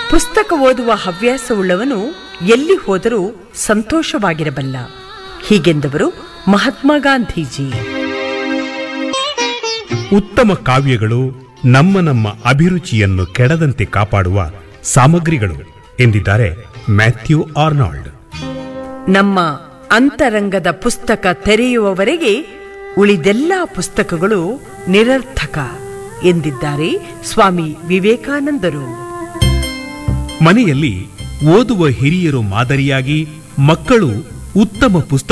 ಪುಸ್ತಕ ಓದುವ ಹವ್ಯಾಸವುಳ್ಳವನು ಎಲ್ಲಿ ಹೋದರೂ ಸಂತೋಷವಾಗಿರಬಲ್ಲ ಹೀಗೆಂದವರು ಮಹಾತ್ಮ ಗಾಂಧೀಜಿ ಉತ್ತಮ ಕಾವ್ಯಗಳು ನಮ್ಮ ನಮ್ಮ ಅಭಿರುಚಿಯನ್ನು ಕೆಡದಂತೆ ಕಾಪಾಡುವ ಸಾಮಗ್ರಿಗಳು ಎಂದಿದ್ದಾರೆ ಮ್ಯಾಥ್ಯೂ ಆರ್ನಾಲ್ಡ್ ನಮ್ಮ ಅಂತರಂಗದ ಪುಸ್ತಕ ತೆರೆಯುವವರೆಗೆ ಉಳಿದೆಲ್ಲ ಪುಸ್ತಕಗಳು ನಿರರ್ಥಕ ಎಂದಿದ್ದಾರೆ ಸ್ವಾಮಿ ವಿವೇಕಾನಂದರು ಮನೆಯಲ್ಲಿ ಓದುವ ಹಿರಿಯರು ಮಾದರಿಯಾಗಿ ಮಕ್ಕಳು ಉತ್ತಮ ಪುಸ್ತಕ